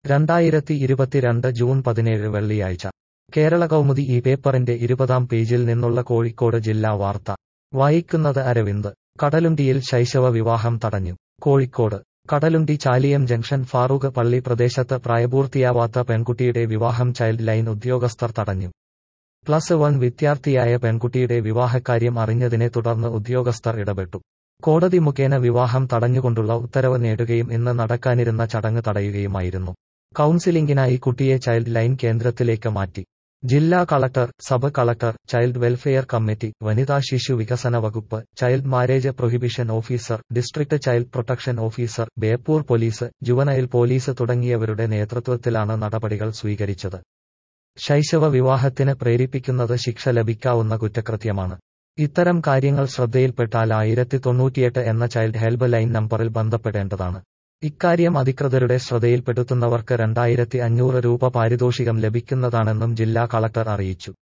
രണ്ടായിരത്തി ഇരുപത്തിരണ്ട് ജൂൺ പതിനേഴ് വെള്ളിയാഴ്ച കേരള കൗമുദി ഈ പേപ്പറിന്റെ ഇരുപതാം പേജിൽ നിന്നുള്ള കോഴിക്കോട് ജില്ലാ വാർത്ത വായിക്കുന്നത് അരവിന്ദ് കടലുണ്ടിയിൽ ശൈശവ വിവാഹം തടഞ്ഞു കോഴിക്കോട് കടലുണ്ടി ചാലിയം ജംഗ്ഷൻ ഫാറൂഖ് പള്ളി പ്രദേശത്ത് പ്രായപൂർത്തിയാവാത്ത പെൺകുട്ടിയുടെ വിവാഹം ചൈൽഡ് ലൈൻ ഉദ്യോഗസ്ഥർ തടഞ്ഞു പ്ലസ് വൺ വിദ്യാർത്ഥിയായ പെൺകുട്ടിയുടെ വിവാഹക്കാര്യം അറിഞ്ഞതിനെ തുടർന്ന് ഉദ്യോഗസ്ഥർ ഇടപെട്ടു കോടതി മുഖേന വിവാഹം തടഞ്ഞുകൊണ്ടുള്ള ഉത്തരവ് നേടുകയും ഇന്ന് നടക്കാനിരുന്ന ചടങ്ങ് തടയുകയുമായിരുന്നു കൌൺസിലിംഗിനായി കുട്ടിയെ ചൈൽഡ് ലൈൻ കേന്ദ്രത്തിലേക്ക് മാറ്റി ജില്ലാ collector sub collector child welfare committee വനിതാ ശിശു വികസന വകുപ്പ് child marriage prohibition officer district child protection officer Beypore police juvenile police തുടങ്ങിയവരുടെ നേതൃത്വത്തിലാണ് നടപടികൾ സ്വീകരിച്ചത് ശൈശവ വിവാഹത്തിന് പ്രേരിപ്പിക്കുന്നത് ശിക്ഷ ലഭിക്കാവുന്ന കുറ്റകൃത്യമാണ് ഇത്തരം കാര്യങ്ങൾ ശ്രദ്ധയിൽപ്പെട്ടാൽ ആയിരത്തി തൊണ്ണൂറ്റിയെട്ട് എന്ന ചൈൽഡ് ഹെൽപ്പ് ലൈൻ നമ്പറിൽ ബന്ധപ്പെടേണ്ടതാണ് ഇക്കാര്യം അധികൃതരുടെ ശ്രദ്ധയിൽപ്പെടുത്തുന്നവർക്ക് രണ്ടായിരത്തി അഞ്ഞൂറ് രൂപ പാരിതോഷികം ലഭിക്കുന്നതാണെന്നും ജില്ലാ കളക്ടർ അറിയിച്ചു